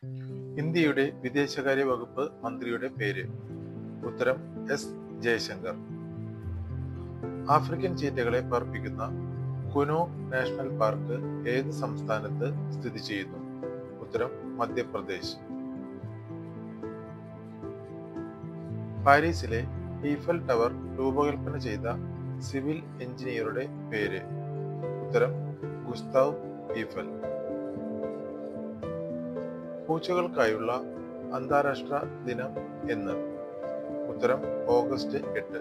ഇന്ത്യയുടെ വിദേശകാര്യ വകുപ്പ് മന്ത്രിയുടെ പേര് ഉത്തരം എസ് ജയശങ്കർ ആഫ്രിക്കൻ ചീറ്റകളെ പാർപ്പിക്കുന്ന കുനോ നാഷണൽ പാർക്ക് ഏത് സംസ്ഥാനത്ത് സ്ഥിതി ചെയ്യുന്നു ഉത്തരം മധ്യപ്രദേശ് പാരീസിലെ ഈഫൽ ടവർ രൂപകൽപ്പന ചെയ്ത സിവിൽ എഞ്ചിനീയറുടെ പേര് ഉത്തരം ഗുസ്താവ് ഈഫൽ പൂച്ചകൾക്കായുള്ള അന്താരാഷ്ട്ര ദിനം എന്ന് ഉത്തരം ഓഗസ്റ്റ് എട്ട്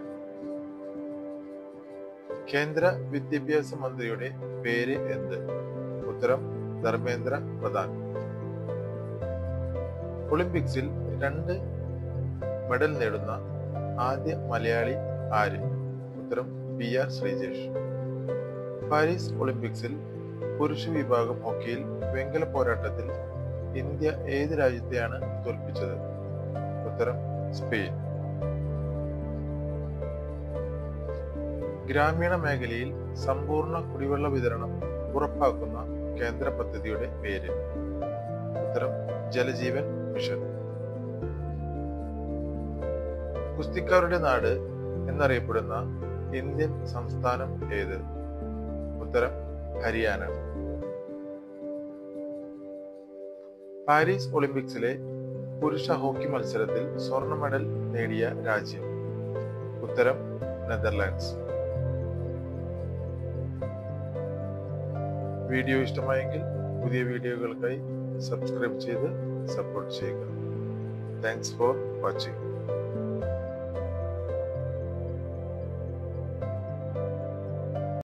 കേന്ദ്ര വിദ്യാഭ്യാസ മന്ത്രിയുടെ പേര് എന്ത് ഉത്തരം ധർമ്മേന്ദ്ര പ്രധാൻ ഒളിമ്പിക്സിൽ രണ്ട് മെഡൽ നേടുന്ന ആദ്യ മലയാളി ആര് ഉത്തരം പി ആർ ശ്രീജേഷ് പാരീസ് ഒളിമ്പിക്സിൽ പുരുഷ വിഭാഗം ഹോക്കിയിൽ വെങ്കല പോരാട്ടത്തിൽ ഇന്ത്യ ഏത് രാജ്യത്തെയാണ് തോൽപ്പിച്ചത് ഉത്തരം സ്പെയിൻ ഗ്രാമീണ മേഖലയിൽ സമ്പൂർണ്ണ കുടിവെള്ള വിതരണം ഉറപ്പാക്കുന്ന കേന്ദ്ര പദ്ധതിയുടെ പേര് ഉത്തരം ജലജീവൻ മിഷൻ കുസ്തിക്കാരുടെ നാട് എന്നറിയപ്പെടുന്ന ഇന്ത്യൻ സംസ്ഥാനം ഏത് ഉത്തരം ഹരിയാന പാരീസ് ഒളിമ്പിക്സിലെ പുരുഷ ഹോക്കി മത്സരത്തിൽ സ്വർണ്ണ മെഡൽ നേടിയ രാജ്യം ഉത്തരം നെതർലാൻഡ്സ് വീഡിയോ ഇഷ്ടമായെങ്കിൽ പുതിയ വീഡിയോകൾക്കായി സബ്സ്ക്രൈബ് ചെയ്ത് സപ്പോർട്ട് ചെയ്യുക താങ്ക്സ് ഫോർ വാച്ചിങ്